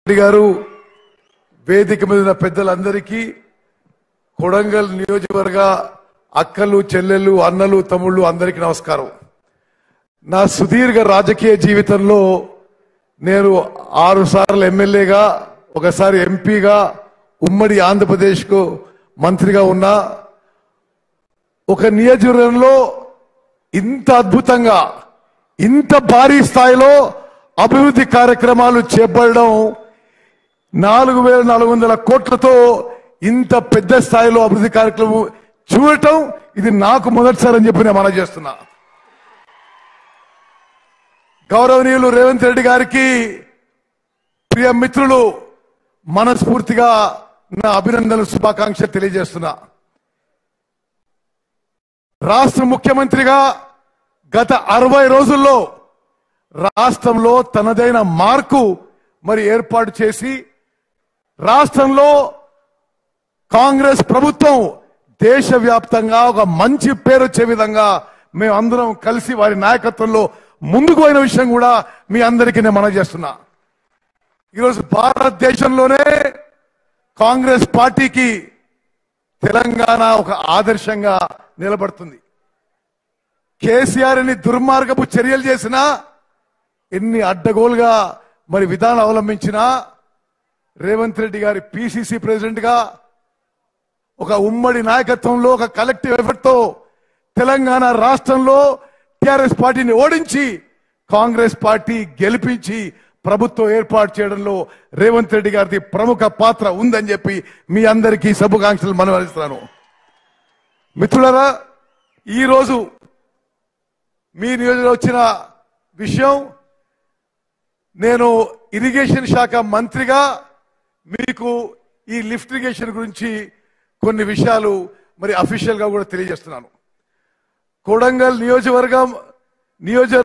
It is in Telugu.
రెడ్డి గారు వేదిక మీద ఉన్న పెద్దలందరికీ కొడంగల్ నియోజకవర్గ అక్కలు చెల్లెళ్ళు అన్నలు తమ్ముళ్ళు అందరికీ నమస్కారం నా సుదీర్ఘ రాజకీయ జీవితంలో నేను ఆరు సార్లు ఎమ్మెల్యేగా ఒకసారి ఎంపీగా ఉమ్మడి ఆంధ్రప్రదేశ్కు మంత్రిగా ఉన్నా ఒక నియోజకవర్గంలో ఇంత అద్భుతంగా ఇంత భారీ స్థాయిలో అభివృద్ధి కార్యక్రమాలు చేపట్టడం నాలుగు వేల నాలుగు వందల కోట్లతో ఇంత పెద్ద స్థాయిలో అభివృద్ధి కార్యక్రమం చూడటం ఇది నాకు మొదటిసారి అని చెప్పి నేను మనం చేస్తున్నా గౌరవనీయులు రేవంత్ రెడ్డి గారికి ప్రియ మిత్రులు మనస్ఫూర్తిగా నా అభినందనలు శుభాకాంక్షలు తెలియజేస్తున్నా రాష్ట్ర ముఖ్యమంత్రిగా గత అరవై రోజుల్లో రాష్ట్రంలో తనదైన మార్కు మరి ఏర్పాటు చేసి రాష్ట్రంలో కాంగ్రెస్ ప్రభుత్వం దేశవ్యాప్తంగా ఒక మంచి పేరు వచ్చే విధంగా మేము అందరం కలిసి వారి నాయకత్వంలో ముందుకు పోయిన విషయం కూడా మీ అందరికీ నేను మనం చేస్తున్నా ఈరోజు భారతదేశంలోనే కాంగ్రెస్ పార్టీకి తెలంగాణ ఒక ఆదర్శంగా నిలబడుతుంది కేసీఆర్ ఎన్ని దుర్మార్గపు చర్యలు చేసినా ఎన్ని అడ్డగోలుగా మరి విధానం అవలంబించినా రేవంత్ రెడ్డి గారి పిసిసి ప్రెసిడెంట్ గా ఒక ఉమ్మడి నాయకత్వంలో ఒక కలెక్టివ్ ఎఫర్ట్ తో తెలంగాణ రాష్ట్రంలో టిఆర్ఎస్ పార్టీని ఓడించి కాంగ్రెస్ పార్టీ గెలిపించి ప్రభుత్వం ఏర్పాటు చేయడంలో రేవంత్ రెడ్డి గారిది ప్రముఖ పాత్ర ఉందని చెప్పి మీ అందరికీ శుభాకాంక్షలు మనవరిస్తాను మిత్రులారా ఈరోజు మీ నియోజకవర్గంలో వచ్చిన విషయం నేను ఇరిగేషన్ శాఖ మంత్రిగా మీకు ఈ లిఫ్ట్ ఇరిగేషన్ గురించి కొన్ని విషయాలు మరి అఫీషియల్ గా కూడా తెలియజేస్తున్నాను కొడంగల్ నియోజకవర్గం నియోజక